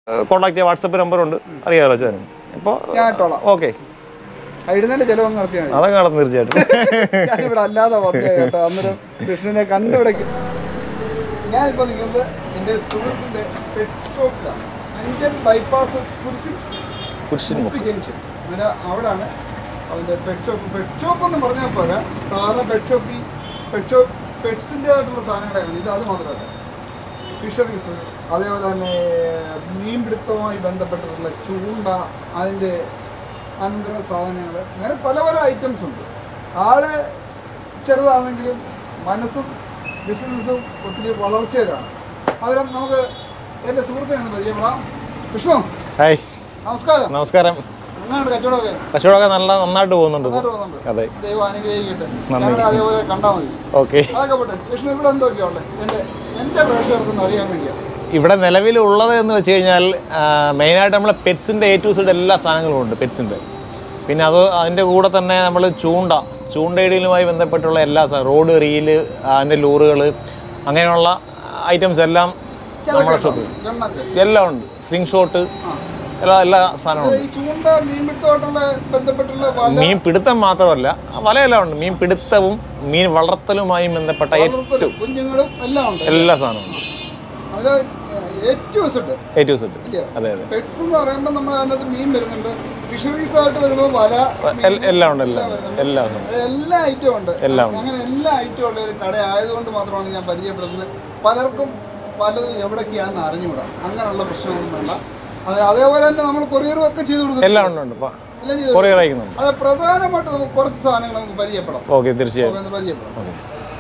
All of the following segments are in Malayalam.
കോൺടാക്ട് ചെയ്യാൻ വാട്സപ്പ് നമ്പറുണ്ട് അറിയാമല്ലോ ചേട്ടൻ ഇപ്പോൾ ഞാൻ ഇട്ടോളാം ഓക്കെ ആ, ഇടുന്നതിന്റെ ചിലവങ്ങ് നടത്തിയാൽ മതി അതൊക്കെ നടന്നു തീർച്ചയായിട്ടും ഞാനിവിടെ അല്ലാതെ വന്നേ കേട്ടോ അന്നേരം കൃഷ്ണനെ കണ്ടുപിടയ്ക്കും ഞാനിപ്പോൾ നിൽക്കുന്നത് എൻ്റെ സുഹൃത്തിൻ്റെ പെറ്റ് ഷോപ്പിലാണ് അഞ്ചൽ ബൈപ്പാസ് കുരിശി കുരിശിന് മുക്ക് ജംഗ്ഷൻ അങ്ങനെ അവിടാണ് അവൻ്റെ പെറ്റ് ഷോപ്പ് പെറ്റ് ഷോപ്പ് എന്ന് പറഞ്ഞാൽ പോരാ സാധാരണ പെറ്റ് ഷോപ്പ് ഈ പെറ്റ് ഷോപ്പ് പെറ്റ്സിൻ്റെ ആയിട്ടുള്ള സാധനങ്ങളാണ് ഇത് അത് മാത്രമല്ല ഫിഷറീസ് അതേപോലെ തന്നെ മീൻപിടുത്തവുമായി ബന്ധപ്പെട്ടിട്ടുള്ള ചൂണ്ട അതിൻ്റെ അനന്തര സാധനങ്ങൾ അങ്ങനെ പല പല ഐറ്റംസ് ഉണ്ട് ആള് ചെറുതാണെങ്കിലും മനസ്സും ബിസിനസ്സും ഒത്തിരി വളർച്ചയിലാണ് അതിലും നമുക്ക് എൻ്റെ സുഹൃത്തെ ഒന്ന് പരിചയപ്പെടാം വിഷ്ണു ഹായ് നമസ്കാരം നമസ്കാരം എങ്ങനെയാണ് കച്ചവടമൊക്കെ കച്ചവടമൊക്കെ നല്ല നന്നായിട്ട് പോകുന്നുണ്ട് നന്നായിട്ട് പോകുന്നുണ്ട് അതെ ദൈവം അനുഗ്രഹിക്കട്ടെ നന്ദി. ഞങ്ങൾ അതേപോലെ കണ്ടാൽ മതി ഓക്കെ അതൊക്കെ പോട്ടെ വിഷ്ണു ഇവിടെ എന്തൊക്കെയാ ഉള്ളത് എൻ്റെ എൻ്റെ പ്രേക്ഷകർക്കൊന്ന് അറിയാൻ വേണ്ടിയാണ് ഇവിടെ നിലവിലുള്ളത് എന്ന് വെച്ച് കഴിഞ്ഞാൽ മെയിനായിട്ട് നമ്മൾ പെറ്റ്സിൻ്റെ എ ടു സൈഡ് എല്ലാ സാധനങ്ങളും ഉണ്ട് പെറ്റ്സിൻ്റെ പിന്നെ അത് അതിൻ്റെ കൂടെ തന്നെ നമ്മൾ ചൂണ്ട ചൂണ്ടയിടലുമായി ബന്ധപ്പെട്ടുള്ള എല്ലാ സാ- റോഡ് റീല് അതിൻ്റെ ലൂറുകൾ അങ്ങനെയുള്ള ഐറ്റംസ് എല്ലാം നമ്മുടെ ഷോപ്പിൽ ഗണ്ണൊക്കെ എല്ലാം ഉണ്ട് സ്ലിംഗ് ഷോട്ട് എല്ലാ എല്ലാ സാധനവും ഈ ചൂണ്ട മീൻപിടുത്തമായിട്ടുള്ള ബന്ധപ്പെട്ടുള്ള വല മീൻ പിടുത്തം മാത്രമല്ല വലയെല്ലാം ഉണ്ട് മീൻ പിടുത്തവും മീൻ വളർത്തലുമായി ബന്ധപ്പെട്ട വളർത്തലും കുഞ്ഞുങ്ങളും എല്ലാം ഉണ്ട് എല്ലാ സാധനവും ഉണ്ട് അതിൽ ഏറ്റവും ഉണ്ട് എ ടു സെറ്റ് ഇല്ല അതെ അതെ പെറ്റ്സ് എന്ന് പറയുമ്പോൾ നമ്മൾ അതിനകത്ത് മീൻ വരുന്നുണ്ട് ഫിഷറീസ് ആയിട്ട് വരുമ്പോൾ വല എൽ- എല്ലാം ഉണ്ട് എല്ലാം ഉണ്ട് എല്ലാ സാധനവും അത് എല്ലാ ഐറ്റവും ഉണ്ട് എല്ലാം ഉണ്ട്. അങ്ങനെ എല്ലാ ഐറ്റവും ഉള്ള ഒരു കട ആയതുകൊണ്ട് മാത്രമാണ് ഞാൻ പരിചയപ്പെടുന്നത് പലർക്കും പലതും എവിടേക്കാണെന്ന് അറിഞ്ഞുകൂടാ അങ്ങനെയുള്ള പ്രശ്നമൊന്നും വേണ്ട അത് അതേപോലെ തന്നെ നമ്മൾ കൊറിയറും ഒക്കെ ചെയ്തു കൊടുക്കും എല്ലാം ഉണ്ട് ഉണ്ട് ഇപ്പം എല്ലാം ചെയ്തു കൊറിയർ അയക്കുന്നുണ്ട് അത് പ്രധാനമായിട്ട് നമുക്ക് കുറച്ച് സാധനങ്ങൾ നമുക്ക് പരിചയപ്പെടാം ഓക്കെ തീർച്ചയായും നമുക്ക് ഒന്ന് പരിചയപ്പെടാം ഓക്കെ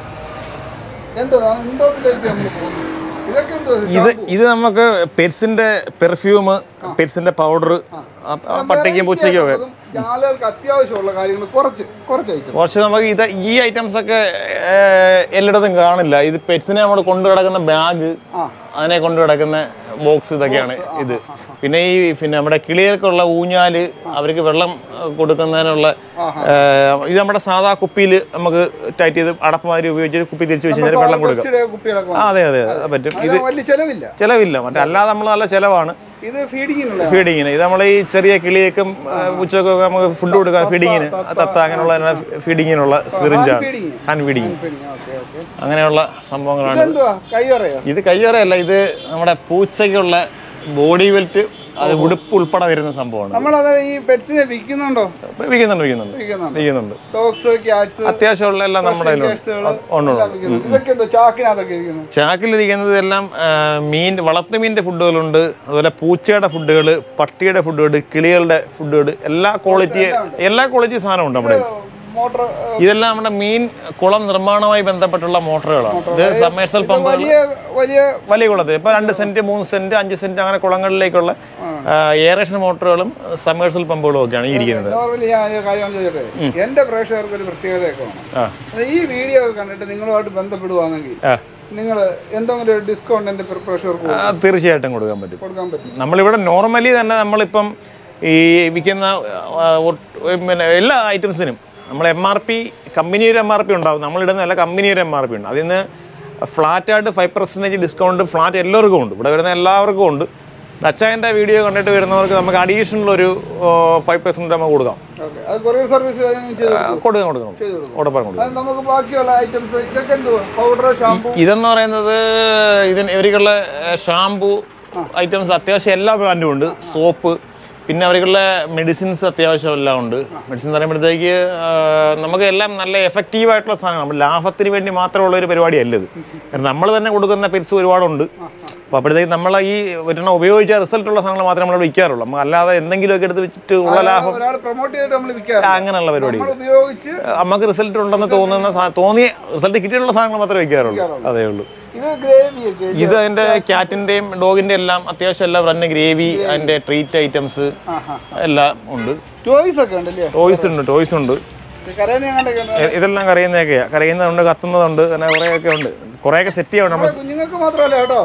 എന്തോ എന്തോത്തിലേക്ക് നമ്മൾ പോകുന്നു ഇതൊക്കെ എന്തോ ഇത് ഇത് നമുക്ക് പെറ്റ്സിന്റെ പെർഫ്യൂം പെറ്റ്സിന്റെ പൗഡർ പട്ടിക്കും പൂച്ചയ്ക്കും ഒക്കെ ആളുകൾക്ക് അത്യാവശ്യമുള്ള കാര്യങ്ങൾ കുറച്ച് കുറച്ച് ഐറ്റം കുറച്ച് നമുക്ക് ഇത് ഈ ഐറ്റംസ് ഒക്കെ ഏഹ്, എല്ലായിടത്തും കാണില്ല ഇത് പെറ്റ്സിനെ നമ്മൾ കൊണ്ടു കിടക്കുന്ന ബാഗ് ആ. അതിനെ കൊണ്ടു കിടക്കുന്ന ബോക്സ് ഇതൊക്കെയാണ് ഇത് പിന്നെ ഈ പിന്നെ നമ്മുടെ കിളികൾക്കുള്ള ഊഞ്ഞാല് അവർക്ക് വെള്ളം ഏഹ്, കൊടുക്കുന്നതിനുള്ള ഏഹ്, ഇത് നമ്മുടെ സാധാ കുപ്പിയിൽ നമുക്ക് ടൈറ്റ് ചെയ്ത് അടപ്പമാതിരി ഉപയോഗിച്ച് കുപ്പി തിരിച്ചു വെച്ച് കഴിഞ്ഞാൽ വെള്ളം കൊടുക്കാം കൊച്ചിയുടെ കുപ്പികളൊക്കെ ആ അതെ അതെ അത് പറ്റും ഇത് അതിന് വലിയ ചെലവില്ല ചിലവില്ല മറ്റേ അല്ലാതെ നമ്മൾ നല്ല ചിലവാണ് ഇത് ഫീഡിങ്ങിനുള്ള ഫീഡിങ്ങിന് ഇത് നമ്മൾ ഈ ചെറിയ കിളിയേക്കും ഉച്ചക്കും ഒക്കെ നമുക്ക് ഫുഡ് കൊടുക്കാൻ ഫീഡിങ്ങിന് തത്ത അങ്ങനെയുള്ള ഫീഡിങ്ങിനുള്ള സിറിഞ്ചാണ് feeding hand feeding feeding okay okay അങ്ങനെയുള്ള സംഭവങ്ങളാണ് ഇതെന്തുവാ കൈയറയോ ഇത് കയ്യേറയല്ല ഇത് നമ്മുടെ പൂച്ചയ്ക്കുള്ള ബോഡി വെൽറ്റ് അത് ഉടുപ്പ് ഉൾപ്പെടെ വരുന്ന സംഭവമാണ് നമ്മളത് ഈ പെറ്റ്സിനെ വിൽക്കുന്നുണ്ടോ വിൽക്കുന്നുണ്ട് വിൽക്കുന്നുണ്ട് വിൽക്കുന്നുണ്ട് വിൽക്കുന്നുണ്ട് ഡോഗ്സ് ക്യാറ്റ്സ് അത്യാവശ്യമുള്ള എല്ലാം നമ്മുടെ കയ്യിലുണ്ട് ഉണ്ട് ഉണ്ട് ഇതൊക്കെ എന്തോ ചാക്കിനകത്തൊക്കെ ഇരിക്കുന്നു ചാക്കിലിരിക്കുന്നത് എല്ലാം ആ, മീൻ വളർത്തുമീനിന്റെ ഫുഡുകളുണ്ട് അതുപോലെ പൂച്ചയുടെ ഫുഡുകൾ പട്ടിയുടെ ഫുഡുകൾ കിളികളുടെ ഫുഡുകൾ എല്ലാ ക്വാളിറ്റി എല്ലാ ക്വാളിറ്റി സാധനമുണ്ട് നമ്മുടെ കയ്യിൽ. മോട്ടർ ഇതെല്ലാം നമ്മുടെ മീൻ കുളം നിർമ്മാണവുമായി ബന്ധപ്പെട്ടുള്ള മോട്ടറുകളാണ് ഇത് സമ്മേഴ്സൽ പമ്പ് വലിയ വലിയ വലിയ കുളത്തിൽ ഇപ്പൊ രണ്ട് സെന്റ് മൂന്ന് സെന്റ് അഞ്ച് സെന്റ് അങ്ങനെ കുളങ്ങളിലേക്കുള്ള എയറേഷൻ മോട്ടറുകളും സമ്മേഴ്സൽ പമ്പുകളും ഒക്കെയാണ് ഈ ഇരിക്കുന്നത് നോർമലി ഞാൻ ഒരു കാര്യം ചോദിച്ചോട്ടെ എന്റെ പ്രേക്ഷകർക്ക് ഒരു പ്രത്യേകതയൊക്കെ വേണം ആ അത് ഈ വീഡിയോ ഒക്കെ കണ്ടിട്ട് നിങ്ങളുമായിട്ട് ബന്ധപ്പെടുവാണെങ്കിൽ ആ നിങ്ങൾ എന്തെങ്കിലും ഒരു ഡിസ്കൗണ്ട് എന്റെ പ്രേക്ഷകർക്ക് ആ, തീർച്ചയായിട്ടും കൊടുക്കാൻ പറ്റും കൊടുക്കാൻ പറ്റും നമ്മളിവിടെ നോർമലി തന്നെ നമ്മളിപ്പം ഈ വിൽക്കുന്ന ആ, ഒട്ട്- പിന്നെ എല്ലാ ഐറ്റംസിനും നമ്മൾ എം ആർ പി കമ്പനിയുടെ എം ആർ പി ഉണ്ടാവും നമ്മളിടുന്ന എല്ലാ കമ്പനിയുടെ എം ആർ പി ഉണ്ട് അതിൽ നിന്ന് ഫ്ലാറ്റായിട്ട് ഫൈവ് പെർസെൻറ്റേജ് ഡിസ്കൗണ്ട് ഫ്ലാറ്റ് എല്ലാവർക്കും ഉണ്ട് ഇവിടെ വരുന്ന എല്ലാവർക്കും ഉണ്ട് അച്ചായൻ്റെ വീഡിയോ കണ്ടിട്ട് വരുന്നവർക്ക് നമുക്ക് അഡീഷണൽ ഒരു ഫൈവ് പെർസെൻറ്റ് നമുക്ക് കൊടുക്കാം ഓക്കെ അത് കൊറിയർ സർവീസ് ചെയ്ത് ആ, കൊടുക്കാം കൊടുക്കാം ചെയ്ത് കൊടുക്കും ഉടപ്പാൻ കൊടുക്കാം അത് നമുക്ക് ബാക്കിയുള്ള ഐറ്റംസ് ഇതൊക്കെ എന്തുവാ പൗഡർ ഷാമ്പു ഇതെന്ന് പറയുന്നത് ഇതിന് ഇവർക്കുള്ള ഷാംപൂ ഐറ്റംസ് അത്യാവശ്യം എല്ലാ ബ്രാൻഡും ഉണ്ട് സോപ്പ് പിന്നെ അവർക്കുള്ള മെഡിസിൻസ് അത്യാവശ്യം എല്ലാം ഉണ്ട് മെഡിസിൻ എന്ന് പറയുമ്പോഴത്തേക്ക് ആ, നമുക്ക് എല്ലാം നല്ല എഫക്റ്റീവ് ആയിട്ടുള്ള സാധനങ്ങൾ നമ്മൾ ലാഭത്തിന് വേണ്ടി മാത്രമുള്ള ഒരു പരിപാടിയല്ല ഇത് കാരണം നമ്മൾ തന്നെ കൊടുക്കുന്ന പെറ്റ്സ് ഒരുപാടുണ്ട് അപ്പോൾ അപ്പോഴത്തേക്ക് നമ്മൾ ഈ ഒരെണ്ണം ഉപയോഗിച്ച റിസൾട്ട് ഉള്ള സാധനങ്ങൾ മാത്രമേ നമ്മൾ വിൽക്കാറുള്ളൂ നമുക്ക് അല്ലാതെ എന്തെങ്കിലുമൊക്കെ എടുത്ത് വെച്ചിട്ട് ഉള്ള ലാഭം ഒരാൾ പ്രൊമോട്ട് ചെയ്തിട്ട് നമ്മൾ വിൽക്കാറ് അങ്ങനെയുള്ള പരിപാടി നമ്മൾ ഉപയോഗിച്ച് നമുക്ക് റിസൾട്ട് ഉണ്ടെന്ന് തോന്നുന്ന സാ- തോന്നിയ റിസൾട്ട് കിട്ടിയിട്ടുള്ള സാധനങ്ങൾ മാത്രമേ വിൽക്കാറുള്ളൂ അതേ ഉള്ളൂ ഇത് ഗ്രേവി ഒക്കെ ഇത് അതിന്റെ ക്യാറ്റിന്റെയും ഡോഗിന്റെ എല്ലാം അത്യാവശ്യം എല്ലാം റണ്ണ് ഗ്രേവി അതിന്റെ ട്രീറ്റ് ഐറ്റംസ് എല്ലാം ഉണ്ട് ടോയ്സ് ഒക്കെ ഉണ്ടല്ലേ ടോയ്സ് ഉണ്ട് ടോയ്സ് ഉണ്ട് കരേനെ കണ്ടൊക്കെ ഉണ്ട്. എ- ഇതെല്ലാം കരയുന്നതൊക്കെയാ കരയുന്നതുണ്ട് കത്തുന്നതുണ്ട് അങ്ങനെ കുറേയൊക്കെ ഉണ്ട് കുറേയൊക്കെ സെറ്റ് ചെയ്യണം നമ്മൾ നമ്മുടെ കുഞ്ഞുങ്ങൾക്ക് മാത്രമല്ല കേട്ടോ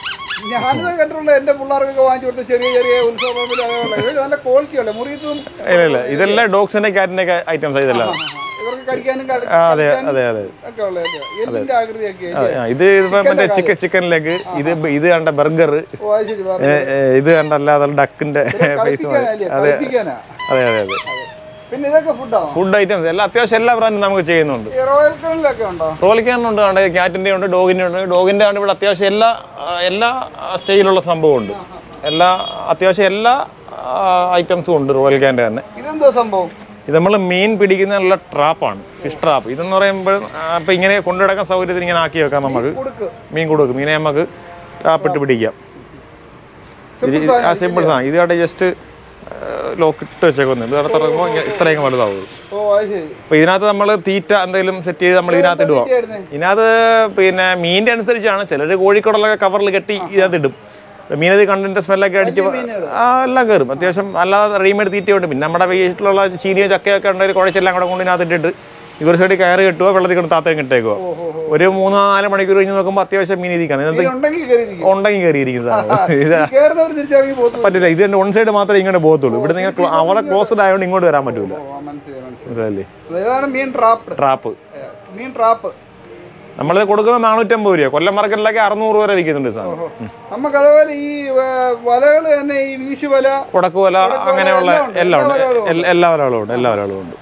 ഞാനിത് കണ്ടിട്ടുള്ള എന്റെ പിള്ളേർക്കൊക്കെ വാങ്ങിച്ചു കൊടുത്ത ചെറിയ ചെറിയ ഉത്സവത്തിൽ അതേപോലെ ഇത് നല്ല ക്വാളിറ്റി ഉള്ള മുറിയത്തും ഇല്ല ഇല്ല ഇതെല്ലാം ഡോഗ്സിന്റെ ക്യാറ്റിന്റെ ഒക്കെ ഐറ്റംസ് ഇതെല്ലാം ഇവർക്ക് കടിക്കാനും കടി- ആ, അതെ കളിക്കാനും അതെ അതെ ഒക്കെ ഉള്ളതല്ലേ എല്ലിന്റെ ആകൃതിയൊക്കെ ആ, ആ, ഇത് ഇതിപ്പോ മറ്റേ ചിക്കൻ ചിക്കൻ ലെഗ് ഇത് ഇത് കണ്ട ബർഗർ ഓ അത് ശരി പറഞ്ഞു ഇത് കണ്ട അല്ലാതെ ഡക്കിന്റെ ഫേസ് കളിപ്പിക്കാനല്ലേ കളിപ്പിക്കാനാ അതെ അതെ അതെ പിന്നെ ഇതൊക്കെ ഫുഡാണോ ഫുഡ് ഐറ്റംസ് എല്ലാ അത്യാവശ്യം എല്ലാ ബ്രാൻഡും നമുക്ക് ചെയ്യുന്നുണ്ട് ഈ റോയൽ ക്രണിലൊക്കെ ഉണ്ടോ റോളിക്കാനുണ്ട് ഉണ്ട് ക്യാറ്റിൻ്റെ ഉണ്ട് ഡോഗിൻ്റെ ഉണ്ട് ഡോഗിൻ്റെ ആണ് ഇവിടെ അത്യാവശ്യം എല്ലാ ആ, എല്ലാ സ്റ്റൈലുള്ള സംഭവമുണ്ട് എല്ലാ അത്യാവശ്യം എല്ലാ ഐറ്റംസും ഉണ്ട് റോയൽ ക്യാൻ്റെ തന്നെ ഇതെന്തോ സംഭവം ഇത് നമ്മൾ മീൻ പിടിക്കുന്നതിനുള്ള ട്രാപ്പാണ് ഫിഷ് ട്രാപ്പ് ഇതെന്ന് പറയുമ്പോൾ ഇപ്പം ഇങ്ങനെ കൊണ്ടുനടക്കാൻ സൗകര്യത്തിന് ഇങ്ങനെ ആക്കി വെക്കാം നമുക്ക് കൊടുക്ക് മീൻ കൊടുക്കും മീനെ നമുക്ക് ട്രാപ്പിട്ട് പിടിക്കാം സിമ്പിൾ ഇത് ആ സിമ്പിൾ സാധനം ഇത് അവിടെ ജസ്റ്റ് ലോക്ക് ഇട്ട് വെച്ചേക്കുന്നു ഇത് അവിടെ തുറക്കുമ്പോൾ ഇങ്ങനെ ഇത്രയും വലുതാവും ഓ അത് ശരി അപ്പോൾ ഇതിനകത്ത് നമ്മൾ തീറ്റ എന്തെങ്കിലും സെറ്റ് ചെയ്ത് നമ്മൾ ഇതിനകത്ത് ഇടുക തീറ്റയായിരുന്നേ? ഇതിനകത്ത് പിന്നെ മീനിൻ്റെ അനുസരിച്ചാണ് ചിലർ കോഴിക്കോടുള്ളൊക്കെ കവറിൽ കെട്ടി ഇതിനകത്ത് ഇടും മീനത് കണ്ടിൻ്റെ സ്മെല്ലൊക്കെ അടിച്ച് ആ എല്ലാം കയറും അത്യാവശ്യം അല്ലാതെ റെഡിമെയ്ഡ് തീറ്റയുണ്ട് പിന്നെ നമ്മുടെ വീട്ടിലുള്ള ചീനിയോ ചക്കയൊക്കെ ഉണ്ടെങ്കിൽ കുഴച്ചെല്ലാം കൂടെ കൊണ്ട് ഇതിനകത്ത് ഇട്ടിട്ട് ഇവർ സൈഡിൽ കയറി കെട്ടുക വെള്ളത്തിൽ കൊണ്ട് താത്തയും കിട്ടേക്കുക ഒരു മൂന്നോ നാല് മണിക്കൂർ കഴിഞ്ഞ് നോക്കുമ്പോൾ അത്യാവശ്യം മീൻ ഇരിക്കണം ഇതിനകത്ത് ഉണ്ടെങ്കിൽ കയറിയിരിക്കും ഉണ്ടെങ്കിൽ കയറിയിരിക്കുന്നതാണ് ഇത് കയറുന്നവർ തിരിച്ചറിഞ്ഞ് പോകുന്നു പറ്റില്ല ഇത് വൺ സൈഡ് മാത്രമേ ഇങ്ങോട്ട് പോകത്തുള്ളൂ ഇവിടെ നിങ്ങൾ അവളെ ക്ലോസ്ഡ് ആയതുകൊണ്ട് ഇങ്ങോട്ട് വരാൻ പറ്റൂല ഓ മനസ്സിലായി മനസ്സിലായി മനസ്സിലല്ലേ ഇതാണ് മീൻ ട്രാപ്പ് ട്രാപ്പ് മീൻ ട്രാപ്പ് നമ്മളിത് കൊടുക്കുന്നത് നാനൂറ്റമ്പത് രൂപ കൊല്ലം മാർക്കറ്റിലൊക്കെ അറുന്നൂറ് വരെ വിൽക്കുന്നുണ്ട് ഈ സാധനം നമുക്ക് അതുപോലെ ഈ വലകൾ തന്നെ ഈ വീശി വല കുടക്കുവല അങ്ങനെയുള്ള എല്ലാം ഉണ്ട്. എല്ലാം ഉണ്ട് എല്ലാ വലകളും എൽ- എല്ലാ വലകളും ഉണ്ട് എല്ലാ വലകളും ഉണ്ട്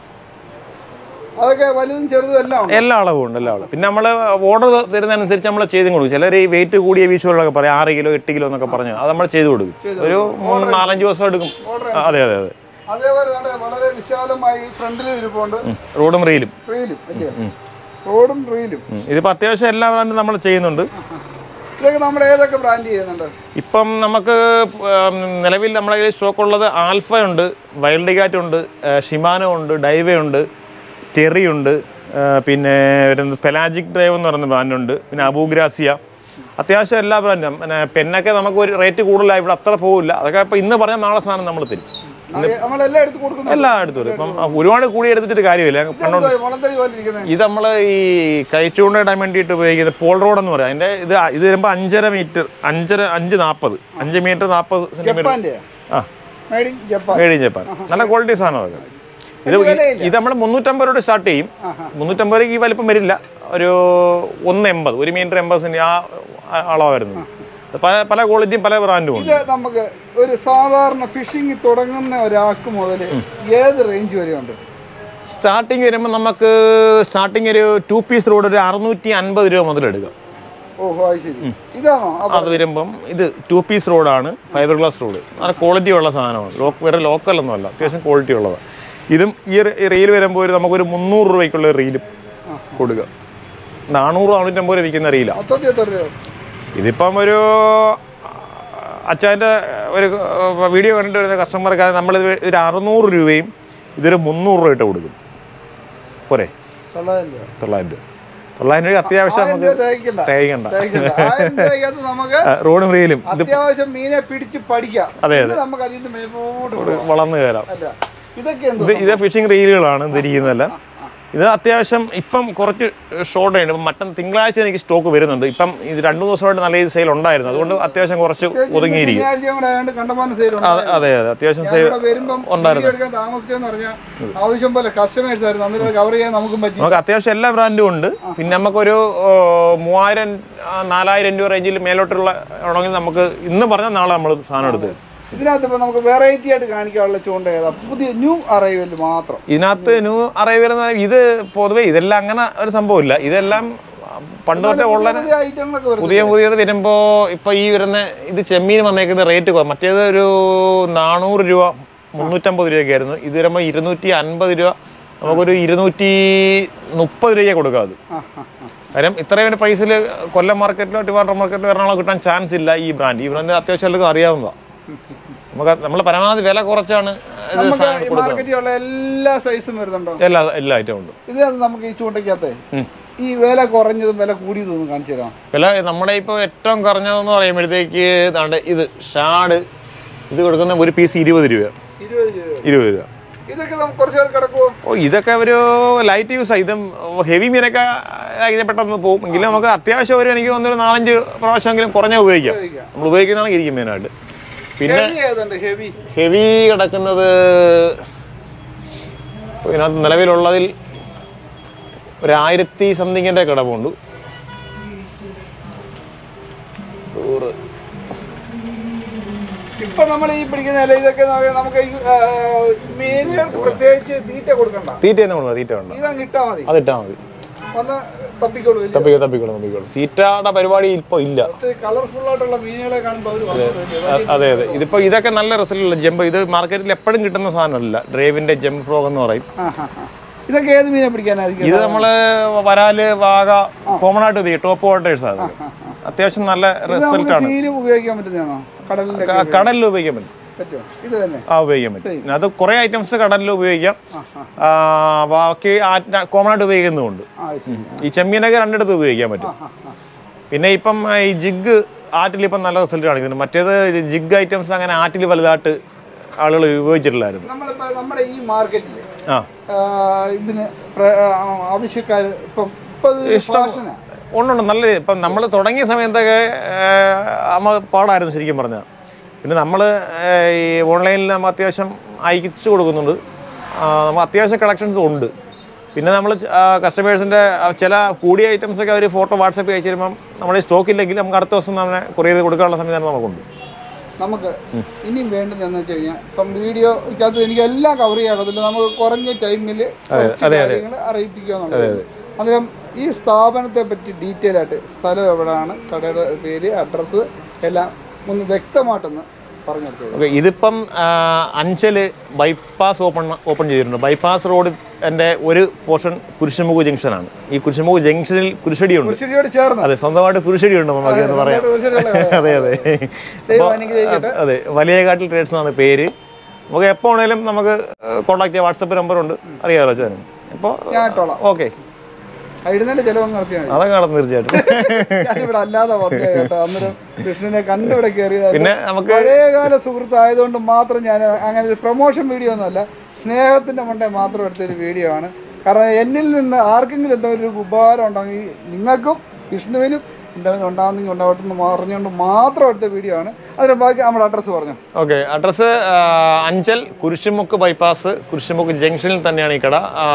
അതൊക്കെ വലുതും ചെറുതും എല്ലാം ഉണ്ട് എല്ലാ അളവും ഉണ്ട് എല്ലാ അളവും പിന്നെ നമ്മൾ ഓർഡർ തരുന്നതനുസരിച്ച് നമ്മൾ ചെയ്തും കൊടുക്കും ചിലർ ഈ വെയിറ്റ് കൂടിയ വീശുകളൊക്കെ പറയും ആറ് കിലോ എട്ട് കിലോ എന്നൊക്കെ പറഞ്ഞു അത് നമ്മൾ ചെയ്തു കൊടുക്കും ഒരു മൂന്ന് നാലഞ്ച് ദിവസം എടുക്കും ആ, അതെ അതെ അതെ അതേപോലെ ദാണ്ടെ വളരെ വിശാലമായി ഫ്രണ്ടിൽ ഇരിപ്പുണ്ട് റോഡും റീലും റീലും അല്ലേ റോഡും റീലും ഉം. ഇതിപ്പോൾ അത്യാവശ്യം എല്ലാ ബ്രാൻഡും നമ്മൾ ചെയ്യുന്നുണ്ട് ഇതൊക്കെ നമ്മുടെ ഏതൊക്കെ ബ്രാൻഡ് ചെയ്യുന്നുണ്ട് ഇപ്പം നമുക്ക് ഉം, നിലവിൽ നമ്മുടെ കയ്യിൽ സ്റ്റോക്ക് ഉള്ളത് ആൽഫ ഉണ്ട് വൈൽഡ് കാറ്റ് ഉണ്ട് ഷിമാനോ ഉണ്ട് ഡൈവ ഉണ്ട് ടെറി ഉണ്ട് ആ, പിന്നെ വരുന്നത് പെലാജിക് ഡ്രൈവ് എന്ന് പറയുന്ന ബ്രാൻഡുണ്ട് പിന്നെ അബൂഗ്രാസിയ അത്യാവശ്യം എല്ലാ ബ്രാൻഡും പിന്നെ പെന്നൊക്കെ നമുക്ക് ഒരു റേറ്റ് കൂടുതലായി ഇവിടെ അത്ര പോകില്ല അതൊക്കെ ഇപ്പം ഇന്ന് പറഞ്ഞാൽ നാളെ സാധനം നമ്മൾ തരും നമ്മളെല്ലാം എടുത്ത് കൊടുക്കുന്നു എല്ലാം എടുത്തു തരും ഇപ്പം ഒരുപാട് കൂടി എടുത്തിട്ട് കാര്യമില്ല പണ്ട് മുളന്തടി പോലെ ഇരിക്കുന്നത് ഇത് നമ്മൾ ഈ കഴിച്ചുകൊണ്ട് ഇടാൻ വേണ്ടിയിട്ട് ഉപയോഗിക്കുന്നത് പോൾ റോഡ് എന്ന് പറയും അതിൻ്റെ ഇത് ഇത് വരുമ്പോൾ അഞ്ചര മീറ്റർ അഞ്ചര അഞ്ച് നാൽപ്പത് അഞ്ച് മീറ്റർ നാൽപ്പത് സെൻറ്റിമീറ്റർ ജപ്പാന്റെ ആ made in Japan made in Japan നല്ല ക്വാളിറ്റി സാധനം അത് ഇത് വിലയില്ല. ഇത് നമ്മൾ മുന്നൂറ്റമ്പത് രൂപ സ്റ്റാർട്ട് ചെയ്യും മുന്നൂറ്റമ്പത് രൂപയ്ക്ക് ഈ വലിപ്പം വരില്ല ഒരു ഒന്ന് എൺപത് ഒരു മീറ്റർ എൺപത് സെൻറ്റ് ആ അളവാണ് വരുന്നത് പല പല ക്വാളിറ്റിയും പല ബ്രാൻഡും ഉണ്ട് ഇത് നമുക്ക് ഒരു സാധാരണ ഫിഷിംഗ് തുടങ്ങുന്ന ഒരാൾക്ക് മുതൽ ഏത് റേഞ്ച് വരെ ഉണ്ട് സ്റ്റാർട്ടിങ് വരുമ്പോൾ നമുക്ക് സ്റ്റാർട്ടിങ് ഒരു ടു പീസ് റോഡ് ഒരു അറുന്നൂറ്റി അൻപത് രൂപ മുതൽ എടുക്കാം ഓഹോ അത് ശരി ഇതാണോ അപ്പൊ അത് വരുമ്പം ഇത് ടു പീസ് റോഡാണ് ഫൈബർ ഗ്ലാസ് റോഡ് നല്ല ക്വാളിറ്റി ഉള്ള സാധനമാണ് ലോക്ക് വേറെ ലോക്കൽ ഒന്നുമല്ല അത്യാവശ്യം ക്വാളിറ്റി ഉള്ളതാണ് ഇതും ഈ റെ- ഈ റീൽ വരുമ്പോൾ ഒരു നമുക്കൊരു മുന്നൂറ് രൂപയ്ക്കുള്ള റീലും കൊടുക്കുക നാനൂറ് നാനൂറ്റമ്പത് രൂപ വിൽക്കുന്ന റീലാണ് മൊത്തത്തിൽ എത്ര രൂപ ഇതിപ്പം ഒരു അച്ഛൻ്റെ ഒരു വീഡിയോ കണ്ടിട്ട് വരുന്ന കസ്റ്റമർക്ക് നമ്മൾ ഒരു അറുന്നൂറ് രൂപയും ഇതൊരു മുന്നൂറ് രൂപ ഇട്ട് കൊടുക്കും പോരെ തൊള്ളായിരം രൂപ തൊള്ളായിരം രൂപ തൊള്ളായിരം രൂപ അത്യാവശ്യം ആയിരം നമുക്ക് രൂപ തേക്കണ്ട തേക്കണ്ട തേക്കണ്ട ആയിരം രൂപയ്ക്കകത്ത് നമുക്ക് ആ, റോഡും റീലും ഇത് അത്യാവശ്യം മീനെ പിടിച്ച് പഠിക്കാം അതെ, എന്നിട്ട് നമുക്ക് അതിൽ നിന്ന് മേപ്പോട്ട് പോകാം വളർന്നു കയറാം അല്ല ഇതൊക്കെ എന്തോ ഇത് ഇത് ഫിഷിംഗ് റീലുകളാണ് ഇതിരിക്കുന്നതല്ല ഇത് അത്യാവശ്യം ഇപ്പം കുറച്ച് ഷോർട്ട് ഉണ്ട് ഇപ്പം മട്ടൻ തിങ്കളാഴ്ച എനിക്ക് സ്റ്റോക്ക് വരുന്നുണ്ട് ഇപ്പം ഇത് രണ്ടു ദിവസമായിട്ട് നല്ല രീതിയിൽ സെയിൽ ഉണ്ടായിരുന്നു അതുകൊണ്ട് അത്യാവശ്യം കുറച്ച് ഒതുങ്ങിയിരിക്കും ശനിയാഴ്ച കൂടെ ആയതുകൊണ്ട് കണ്ടമാനം സെയിൽ അതെ അതെ അതെ അത്യാവശ്യം സെയിൽ ഇവിടെ വരുമ്പം വീഡിയോ എടുക്കാൻ താമസിച്ചെന്ന് പറഞ്ഞാൽ ആവശ്യം പോലെ കസ്റ്റമേഴ്സ് ആയിരുന്നു അന്നേരം കവർ ചെയ്യാൻ നമുക്കും പറ്റി നമുക്ക് അത്യാവശ്യം എല്ലാ ബ്രാൻഡും ഉണ്ട് പിന്നെ നമുക്കൊരു ഓ, മൂവായിരം ആ, നാലായിരം രൂപ റേഞ്ചിൽ മേലോട്ടുള്ള ആണെങ്കിൽ നമുക്ക് ഇന്ന് പറഞ്ഞാൽ നാളെ നമ്മൾ സാധനം എടുത്ത് തരും. ഇതിനകത്ത് ഇപ്പൊ നമുക്ക് വെറൈറ്റി ആയിട്ട് കാണിക്കാനുള്ള ചൂണ്ട ഏതാ പുതിയ ന്യൂ അറൈവൽ മാത്രം ഇതിനകത്ത് ന്യൂ അറൈവൽ എന്ന് പറഞ്ഞാൽ ഇത് പൊതുവേ ഇതെല്ലാം അങ്ങനെ ഒരു സംഭവമില്ല ഇതെല്ലാം പണ്ട് തൊട്ടേ ഉള്ള പുതിയ ഐറ്റങ്ങളൊക്കെ വരുന്നു പുതിയ പുതിയത് വരുമ്പോൾ ഇപ്പോൾ ഈ വരുന്ന ഇത് ചെമ്മീൻ വന്നേക്കുന്ന റേറ്റ് കുറവ് മറ്റേത് ഒരു നാനൂറ് രൂപ മുന്നൂറ്റമ്പത് രൂപയൊക്കെ ആയിരുന്നു ഇത് വരുമ്പോൾ ഇരുന്നൂറ്റി അൻപത് രൂപ നമുക്കൊരു ഇരുന്നൂറ്റി മുപ്പത് രൂപയ്ക്ക് കൊടുക്കാം അത് ആ, ആ, ആ. കാര്യം ഇത്രയും ഒരു പ്രൈസിൽ കൊല്ലം മാർക്കറ്റിലോ ട്രിവാൻഡ്രം മാർക്കറ്റിലോ എറണാകുളം കിട്ടാൻ ചാൻസ് ഇല്ല ഈ ബ്രാൻഡ് ഈ ബ്രാൻഡ് അത്യാവശ്യം എല്ലാവർക്കും അറിയാവുന്നതാണ് നമുക്ക് നമ്മൾ പരമാവധി വില കുറച്ചാണ് ഇത് നമുക്ക് സാധനം ഈ കൊടുക്കുന്നത് മാർക്കറ്റിലുള്ള എല്ലാ സൈസും വരുന്നുണ്ടോ എല്ലാ എല്ലാ ഐറ്റവും ഉണ്ട് ഇത് നമുക്ക് ഈ ചൂണ്ടയ്ക്കകത്തെ ഉം. ഈ വില കുറഞ്ഞതും വില കൂടിയതും ഒന്ന് കാണിച്ചു തരാം വില നമ്മുടെ ഇപ്പോൾ ഏറ്റവും കുറഞ്ഞതെന്ന് പറയുമ്പോഴത്തേക്ക് ദാണ്ട് ഇത് ഷാഡ് ഇത് കൊടുക്കുന്ന ഒരു പീസ് ഇരുപത് രൂപ ഇരുപത് രൂപ ഇരുപത് രൂപ ഇതൊക്കെ നമുക്ക് കുറച്ച് നാൾ കിടക്കുമോ ഓ ഇതൊക്കെ ഒരു ലൈറ്റ് യൂസ് ഇതും ഹെവി മീനൊക്കെ ആയി പെട്ടെന്ന് പോകും എങ്കിലും നമുക്ക് അത്യാവശ്യം ഒരു എനിക്ക് തോന്നുന്നു ഒരു നാലഞ്ച് പ്രാവശ്യമെങ്കിലും കുറഞ്ഞ ഉപയോഗിക്കാം ഉപയോഗിക്കാം. നമ്മൾ ഉപയോഗിക്കുന്നതാണ് ഇരിക്കും മെയിനായിട്ട് പിന്നെ ഹെവി ഏതുണ്ട് ഹെവി ഹെവി കിടക്കുന്നത് ഇപ്പോൾ ഇതിനകത്ത് നിലവിലുള്ളതിൽ ഒരു ആയിരത്തി സംതിങ്ങിൻ്റെ കിടപ്പുണ്ട് നൂറ് ഇപ്പൊ നമ്മൾ ഈ പിടിക്കുന്ന ഇല ഇതൊക്കെ എന്ന് പറഞ്ഞാൽ നമുക്ക് ഈ, ആ, മീനുകൾക്ക് പ്രത്യേകിച്ച് തീറ്റ കൊടുക്കണ്ട തീറ്റ നമ്മൾ തീറ്റ ഉണ്ട് ഇതങ്ങ് ഇട്ടാ മതി അതിട്ടാൽ മതി വന്ന് തപ്പിക്കോളൂ വലിയ തപ്പിക്കോ തപ്പിക്കോളൂ തപ്പിക്കോളൂ തീറ്റയുടെ പരിപാടി ഇപ്പോൾ ഇല്ല ഒത്തിരി കളർഫുൾ ആയിട്ടുള്ള മീനുകളെ കാണുമ്പോൾ അവർ വന്നു അ- അതെ അതെ ഇതിപ്പോൾ ഇതൊക്കെ നല്ല റിസൾട്ടുള്ള ജമ്പ് ഇത് മാർക്കറ്റിൽ എപ്പോഴും കിട്ടുന്ന സാധനമല്ല ഡ്രൈവിൻ്റെ ജമ്പ് ഫ്രോഗ് എന്ന് പറയും ഇതൊക്കെ ഏത് മീനെ പിടിക്കാനായിരിക്കും ഇത് നമ്മൾ വരാല് വാഗ കോമൺ ആയിട്ട് ഉപയോഗിക്കും ടോപ്പ് വാട്ടേഴ്സ് അത് അത്യാവശ്യം നല്ല റിസൾട്ട് നമുക്ക് ആണ് സീലും ഉപയോഗിക്കാൻ പറ്റുന്നതാണോ കടലിന്റെ ക- കടലിൽ ഉപയോഗിക്കാൻ പറ്റും പറ്റുമോ ഇത് തന്നെ ആ ഉപയോഗിക്കാൻ പറ്റും പിന്നെ അത് കുറേ ഐറ്റംസ് കടലിൽ ഉപയോഗിക്കാം ആ, ബാക്കി കോമൺ ആയിട്ട് ഉപയോഗിക്കുന്നുമുണ്ട് ആ ശരി ഈ ചെമ്മീനൊക്കെ രണ്ടിടത്ത് ഉപയോഗിക്കാൻ പറ്റും പിന്നെ ഇപ്പം ആ, ഈ ജിഗ് ആറ്റിൽ ഇപ്പം നല്ല റിസൾട്ട് കാണിക്കുന്നുണ്ട് മറ്റേത് ജിഗ് ഐറ്റംസ് അങ്ങനെ ആറ്റിൽ വലുതായിട്ട് ആളുകൾ ഉപയോഗിച്ചിട്ടില്ലായിരുന്നു നമ്മളിപ്പോ നമ്മുടെ ഈ മാർക്കറ്റിൽ ആ ഇതിന് പ്ര- ആ, ആവശ്യക്കാര് ഇപ്പം ഇപ്പൊ ഫാഷനാ ഉണ്ടുണ്ട് നല്ല ഇപ്പം നമ്മൾ തുടങ്ങിയ സമയത്തൊക്കെ നമ്മൾ പാടായിരുന്നു ശരിക്കും പറഞ്ഞാൽ പിന്നെ നമ്മൾ ഈ ഓൺലൈനിൽ നമ്മൾ അത്യാവശ്യം അയച്ചു കൊടുക്കുന്നുണ്ട് ആ, നമുക്ക് അത്യാവശ്യം കളക്ഷൻസ് ഉണ്ട് പിന്നെ നമ്മൾ കസ്റ്റമേഴ്സിൻ്റെ ചില കൂടിയ ഐറ്റംസ് ഒക്കെ അവർ ഫോട്ടോ വാട്സപ്പ് അയച്ചു തരുമ്പം നമ്മുടെ സ്റ്റോക്ക് ഇല്ലെങ്കിൽ നമുക്ക് അടുത്ത ദിവസം നമ്മളെ കൊറിയർ കൊടുക്കാനുള്ള സംവിധാനം നമുക്കുണ്ട് നമുക്ക് ഇനിയും വേണ്ടതെന്ന് വെച്ച് കഴിഞ്ഞാൽ ഇപ്പം വീഡിയോക്കകത്ത് എനിക്ക് എല്ലാം കവർ ചെയ്യാകത്തില്ല നമുക്ക് കുറഞ്ഞ ടൈമിൽ കുറച്ച് കാര്യങ്ങൾ അറിയിപ്പിക്കുക എന്നുള്ളത് അന്നേരം ഈ സ്ഥാപനത്തെ പറ്റി ഡീറ്റെയിൽ ആയിട്ട് സ്ഥലം എവിടെയാണ് കടയുടെ പേര് അഡ്രസ്സ് എല്ലാം ഒന്ന് വ്യക്തമായിട്ടൊന്ന് പറഞ്ഞു കൊടുത്തത് ഓക്കെ ഇതിപ്പം ആ, അഞ്ചല് ബൈപ്പാസ് ഓപ്പൺ ഓപ്പൺ ചെയ്തിട്ടുണ്ട് ബൈപ്പാസ് റോഡ് എൻ്റെ ഒരു പോർഷൻ കുരിശുമുഖ് ജംഗ്ഷനാണ് ഈ കുരിശുമുഖ് ജംഗ്ഷനിൽ കുരിശടിയുണ്ട് കുരിശടിയോട് ചേർന്ന് അതെ സ്വന്തമായിട്ട് കുരിശടി ഉണ്ട് നമുക്ക് എന്ന് പറയാം കുരിശടിയുള്ള അതെ അതെ ദൈവം അനുഗ്രഹിക്കട്ടെ. അപ്പൊ- അതെ വലിയ കാട്ടിൽ ട്രേഡ്സ് എന്നാണ് പേര് നമുക്ക് എപ്പോൾ വേണേലും നമുക്ക് കോൺടാക്ട് ചെയ്യാം വാട്സപ്പ് നമ്പർ ഉണ്ട് അറിയാമല്ലോ ചേട്ടൻ അപ്പോൾ ഞാൻ ഇട്ടോളാം ഓക്കെ ആ, ഇടുന്നതിന്റെ ചെലവ് നടത്തിയാൽ മതി അതൊക്കെ നടന്നു തീർച്ചയായിട്ടും ഞാനിവിടെ അല്ലാതെ വന്നേ കേട്ടോ അന്നേരം വിഷ്ണുവിനെ കണ്ടിവിടെ കയറിയത് പിന്നെ നമുക്ക് പഴയകാല സുഹൃത്തായതുകൊണ്ട് മാത്രം ഞാൻ അങ്ങനെ ഒരു പ്രൊമോഷൻ വീഡിയോ ഒന്നുമല്ല സ്നേഹത്തിന്റെ മണ്ടേ മാത്രം എടുത്തൊരു വീഡിയോ ആണ് കാരണം എന്നിൽ നിന്ന് ആർക്കെങ്കിലും എന്തെങ്കിലും ഒരു ഉപകാരം ഉണ്ടെങ്കിൽ നിങ്ങൾക്കും വിഷ്ണുവിനും എന്തെങ്കിലും ഉണ്ടാകുന്നെങ്കിൽ ഉണ്ടാവട്ടെ എന്ന് പറഞ്ഞുകൊണ്ട് മാത്രം എടുത്ത വീഡിയോ ആണ് അതിന് ബാക്കി നമ്മുടെ അഡ്രസ്സ് പറഞ്ഞു okay address Anchal Kurishumukku bypass Kurishumukku ജംഗ്ഷനിൽ തന്നെയാണ് ഈ കട ആ,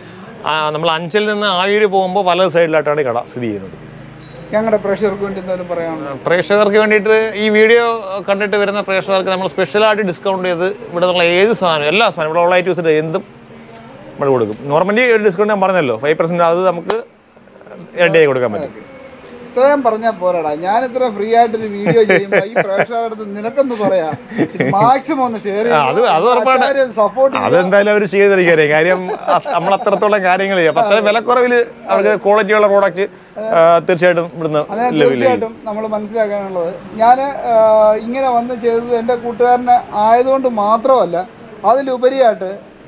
ആ, നമ്മൾ അഞ്ചലിൽ നിന്ന് ആയൂര് പോകുമ്പോൾ വലത് സൈഡിലായിട്ടാണ് ഈ കട സ്ഥിതി ചെയ്യുന്നത് ഞങ്ങളുടെ പ്രേക്ഷകർക്ക് വേണ്ടി എന്തെങ്കിലും പറയാനുണ്ടോ പ്രേക്ഷകർക്ക് വേണ്ടിയിട്ട് ഈ വീഡിയോ കണ്ടിട്ട് വരുന്ന പ്രേക്ഷകർക്ക് നമ്മൾ സ്പെഷ്യലായിട്ട് ഡിസ്കൗണ്ട് ചെയ്ത് ഇവിടെ നിന്നുള്ള ഏത് സാധനം എല്ലാ സാധനം ഇവിടെ ഉള്ള ഐറ്റംസിൻ്റെ എന്തും നമ്മൾ കൊടുക്കും നോർമലി ഒരു ഡിസ്കൗണ്ട് ഞാൻ പറഞ്ഞല്ലോ ഫൈവ് പെർസെൻറ്റ് അത് നമുക്ക് റെഡിയായി കൊടുക്കാൻ പറ്റും ഇത്രയും പറഞ്ഞാൽ പോരാടാ ഞാൻ ഇത്ര ഫ്രീ ആയിട്ടൊരു വീഡിയോ ചെയ്യുമ്പോൾ ഈ പ്രേക്ഷകരുടെ അടുത്ത് നിനക്കൊന്ന് പറയാ മാക്സിമം ഒന്ന് ഷെയർ അത് അത് ഉറപ്പാണ്. സപ്പോർട്ട് അതെന്തായാലും അവർ ചെയ്തിരിക്കാരെ കാര്യം അ- നമ്മൾ അത്രത്തോളം കാര്യങ്ങൾ ചെയ്യും അപ്പം അത്ര വിലക്കുറവിൽ അവർക്ക് ക്വാളിറ്റിയുള്ള പ്രോഡക്റ്റ് തീർച്ചയായിട്ടും ഇവിടുന്ന് അതെ ലഭിക്കും തീർച്ചയായിട്ടും നമ്മൾ മനസ്സിലാക്കാനുള്ളത് ഞാൻ ഇങ്ങനെ വന്ന് ചെയ്തത് എൻ്റെ കൂട്ടുകാരനെ ആയതുകൊണ്ട് മാത്രമല്ല അതിലുപരിയായിട്ട്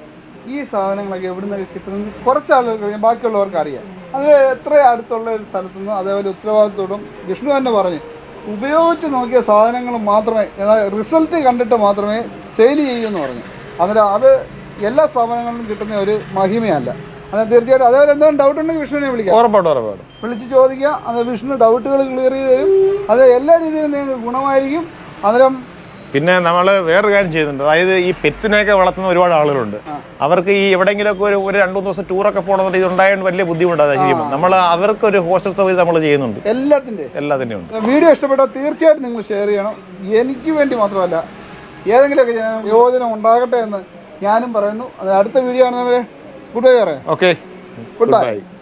ഈ സാധനങ്ങളൊക്കെ എവിടുന്ന് കിട്ടുന്നത് കുറച്ച് ആളുകൾക്ക് അറിയാം ബാക്കിയുള്ളവർക്ക് അറിയാം അത് എത്ര അടുത്തുള്ള ഒരു സ്ഥലത്തു നിന്നും അതേപോലെ ഉത്തരവാദിത്തോടും വിഷ്ണു തന്നെ പറഞ്ഞു ഉപയോഗിച്ച് നോക്കിയ സാധനങ്ങൾ മാത്രമേ റിസൾട്ട് കണ്ടിട്ട് മാത്രമേ സെയിൽ ചെയ്യൂ എന്ന് പറഞ്ഞു അന്നേരം അത് എല്ലാ സ്ഥാപനങ്ങളിലും കിട്ടുന്ന ഒരു മഹിമയല്ല അത് തീർച്ചയായിട്ടും അതേപോലെ എന്തെങ്കിലും ഡൗട്ട് ഉണ്ടെങ്കിൽ വിഷ്ണുവിനെ വിളിക്കാം ഉറപ്പായിട്ടും ഉറപ്പായിട്ടും വിളിച്ച് ചോദിക്കുക അത് വിഷ്ണു ഡൗട്ടുകൾ ക്ലിയർ ചെയ്ത് തരും അത് എല്ലാ രീതിയിലും നിങ്ങൾക്ക് ഗുണമായിരിക്കും അന്നേരം പിന്നെ നമ്മൾ വേറൊരു കാര്യം ചെയ്യുന്നുണ്ട് അതായത് ഈ പെറ്റ്സിനെയൊക്കെ വളർത്തുന്ന ഒരുപാട് ആളുകളുണ്ട് അവർക്ക് ഈ എവിടെയെങ്കിലുമൊക്കെ ഒരു ഒരു രണ്ടു മൂന്ന് ദിവസം ടൂറൊക്കെ പോകണമെന്നുണ്ട് ഇത് ഉണ്ടായതുകൊണ്ട് വലിയ ബുദ്ധിമുട്ടാണ് ചെയ്യുമ്പോൾ നമ്മൾ അവർക്ക് ഒരു ഹോസ്റ്റൽ സൗകര്യം നമ്മൾ ചെയ്യുന്നുണ്ട് എല്ലാത്തിൻ്റെ എല്ലാത്തിനും ഉണ്ട് വീഡിയോ ഇഷ്ടപ്പെട്ടാൽ തീർച്ചയായിട്ടും നിങ്ങൾ ഷെയർ ചെയ്യണം എനിക്ക് വേണ്ടി മാത്രമല്ല ഏതെങ്കിലുമൊക്കെ ജന- പ്രയോജനം ഉണ്ടാകട്ടെ എന്ന് ഞാനും പറയുന്നു അത് അടുത്ത വീഡിയോ ആണെന്നവരെ ഗുഡ് ബൈ പറയാം ഓക്കെ Goodbye. ബൈ